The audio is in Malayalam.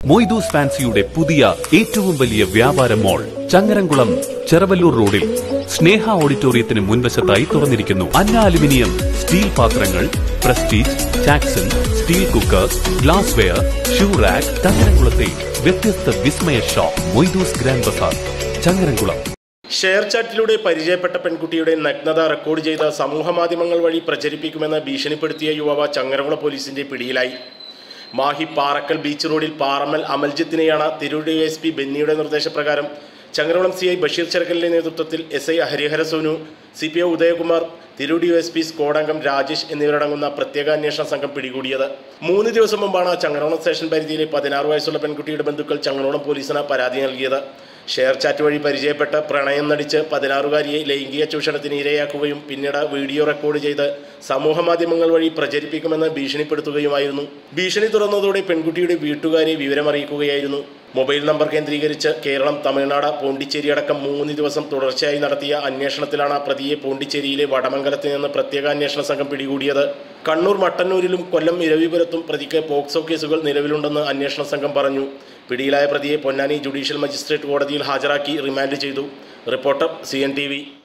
മൊയ്തൂസ് ഫാൻസിയുടെ പുതിയ ഏറ്റവും വലിയ വ്യാപാര മോൾ ചങ്ങരംകുളം ചെറവല്ലൂർ റോഡിൽ സ്നേഹ ഓഡിറ്റോറിയത്തിന് മുൻവശത്തായി തുറന്നിരിക്കുന്നു അന്ന അലുമിനിയം സ്റ്റീൽ പാത്രങ്ങൾ പ്രസ്റ്റീജ് ചാക്സൺ steel cooker glassware shoe rack ചങ്ങരംകുളത്തെ വ്യത്യസ്ത വിസ്മയ shop Moidus grand bazaar Changaramkulam share ചാറ്റിലൂടെ പരിചയപ്പെട്ട പെൺകുട്ടിയുടെ നഗ്നത റെക്കോർഡ് ചെയ്ത സമൂഹ മാധ്യമങ്ങൾ വഴി പ്രചരിപ്പിക്കുമെന്ന് ഭീഷണിപ്പെടുത്തിയ യുവാവ് ചങ്ങരകുളം പോലീസിന്റെ പിടിയിലായി മാഹി പാറക്കൽ ബീച്ച് റോഡിൽ പാറമ്മൽ അമൽജിത്തിനെയാണ് തിരൂർ ഡി എസ് പി ബെന്നിയുടെ നിർദ്ദേശപ്രകാരം ചങ്ങരകുളം സി ഐ ബഷീർ ചെറുക്കലിന്റെ നേതൃത്വത്തിൽ S I Harihara Sonu C P O Udayakumar Tirur D S P സ്ക്വാഡംഗം രാജേഷ് എന്നിവരടങ്ങുന്ന പ്രത്യേക അന്വേഷണ സംഘം പിടികൂടിയത് മൂന്ന് ദിവസം മുമ്പാണ് ചങ്ങരകുളം സ്റ്റേഷൻ പരിധിയിലെ പതിനാറ് വയസ്സുള്ള പെൺകുട്ടിയുടെ ബന്ധുക്കൾ ചങ്ങരകുളം പോലീസിന് പരാതി നൽകിയത് ഷെയർ ചാറ്റ് വഴി പരിചയപ്പെട്ട് പ്രണയം നടിച്ച് പതിനാറുകാരിയെ ലൈംഗിക ചൂഷണത്തിന് ഇരയാക്കുകയും പിന്നീട് വീഡിയോ റെക്കോർഡ് ചെയ്ത് സമൂഹ മാധ്യമങ്ങൾ വഴി പ്രചരിപ്പിക്കുമെന്ന് ഭീഷണിപ്പെടുത്തുകയുമായിരുന്നു ഭീഷണി തുറന്നതോടെ പെൺകുട്ടിയുടെ വീട്ടുകാരെ വിവരമറിയിക്കുകയായിരുന്നു മൊബൈൽ നമ്പർ കേന്ദ്രീകരിച്ച് കേരളം തമിഴ്നാട് പോണ്ടിച്ചേരി അടക്കം മൂന്ന് ദിവസം തുടർച്ചയായി നടത്തിയ അന്വേഷണത്തിലാണ് പ്രതിയെ പോണ്ടിച്ചേരിയിലെ വടമംഗലത്ത് നിന്ന് പ്രത്യേക അന്വേഷണ സംഘം പിടികൂടിയത് കണ്ണൂർ മട്ടന്നൂരിലും കൊല്ലം ഇരവിപുരത്തും പ്രതിക്ക് പോക്സോ കേസുകൾ നിലവിലുണ്ടെന്ന് അന്വേഷണ സംഘം പറഞ്ഞു പിടിയിലായ പ്രതിയെ പൊന്നാനി ജുഡീഷ്യൽ മജിസ്ട്രേറ്റ് കോടതിയിൽ ഹാജരാക്കി റിമാൻഡ് ചെയ്തു റിപ്പോർട്ടർ സി